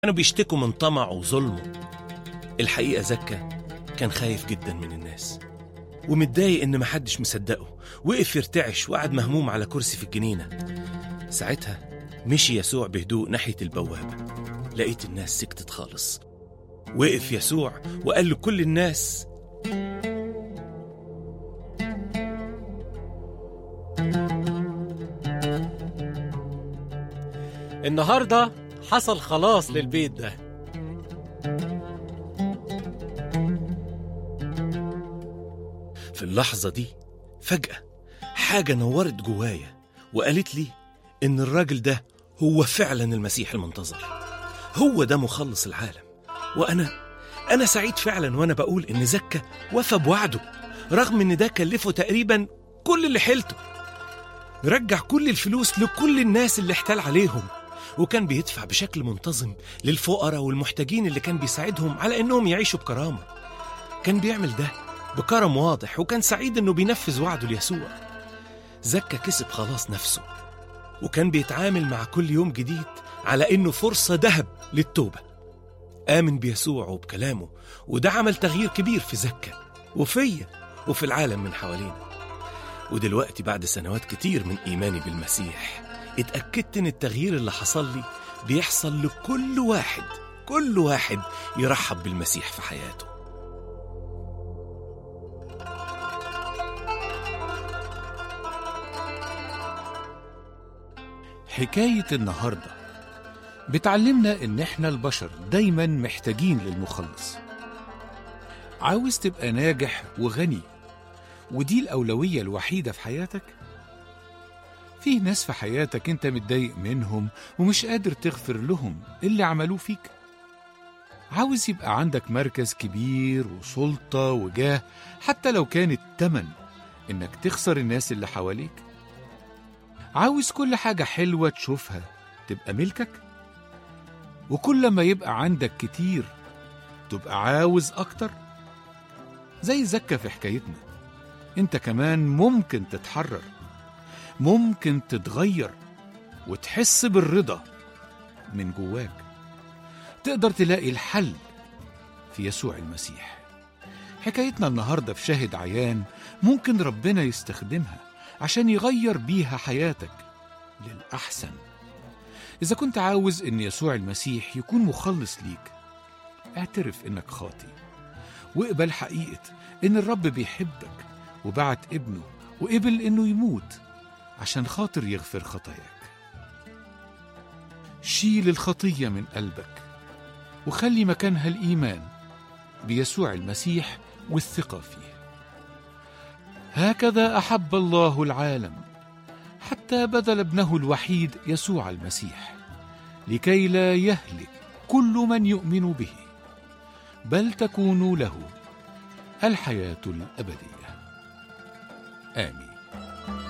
كانوا بيشتكوا من طمعه وظلمه الحقيقة زكا كان خايف جدا من الناس ومتضايق إن محدش مصدقه وقف يرتعش وقعد مهموم على كرسي في الجنينة ساعتها مشي يسوع بهدوء ناحية البوابة لقيت الناس سكتت خالص وقف يسوع وقال لكل الناس النهارده حصل خلاص للبيت ده في اللحظة دي فجأة حاجة نورت جوايا وقالت لي إن الراجل ده هو فعلا المسيح المنتظر هو ده مخلص العالم وأنا أنا سعيد فعلا وأنا بقول إن زكا وفى بوعده رغم إن ده كلفه تقريبا كل اللي حيلته رجع كل الفلوس لكل الناس اللي احتال عليهم وكان بيدفع بشكل منتظم للفقراء والمحتاجين اللي كان بيساعدهم على إنهم يعيشوا بكرامة كان بيعمل ده بكرم واضح وكان سعيد انه بينفذ وعده ليسوع زكا كسب خلاص نفسه وكان بيتعامل مع كل يوم جديد على انه فرصة ذهب للتوبة آمن بيسوع وبكلامه وده عمل تغيير كبير في زكا وفيا وفي العالم من حوالينا ودلوقتي بعد سنوات كتير من إيماني بالمسيح اتأكدت إن التغيير اللي حصل لي بيحصل لكل واحد كل واحد يرحب بالمسيح في حياته حكاية النهاردة بتعلمنا إن إحنا البشر دايما محتاجين للمخلص عاوز تبقى ناجح وغني ودي الأولوية الوحيدة في حياتك في ناس في حياتك انت متضايق منهم ومش قادر تغفر لهم اللي عملوه فيك عاوز يبقى عندك مركز كبير وسلطة وجاه حتى لو كان التمن انك تخسر الناس اللي حواليك عاوز كل حاجة حلوة تشوفها تبقى ملكك وكل ما يبقى عندك كتير تبقى عاوز أكتر زي زكا في حكايتنا انت كمان ممكن تتحرر ممكن تتغير وتحس بالرضا من جواك تقدر تلاقي الحل في يسوع المسيح حكايتنا النهاردة في شاهد عيان ممكن ربنا يستخدمها عشان يغير بيها حياتك للأحسن إذا كنت عاوز إن يسوع المسيح يكون مخلص ليك اعترف إنك خاطي واقبل حقيقة إن الرب بيحبك وبعت ابنه وقبل إنه يموت عشان خاطر يغفر خطاياك شيل الخطية من قلبك وخلي مكانها الإيمان بيسوع المسيح والثقة فيه هكذا احب الله العالم حتى بذل ابنه الوحيد يسوع المسيح لكي لا يهلك كل من يؤمن به بل تكون له الحياه الابديه امين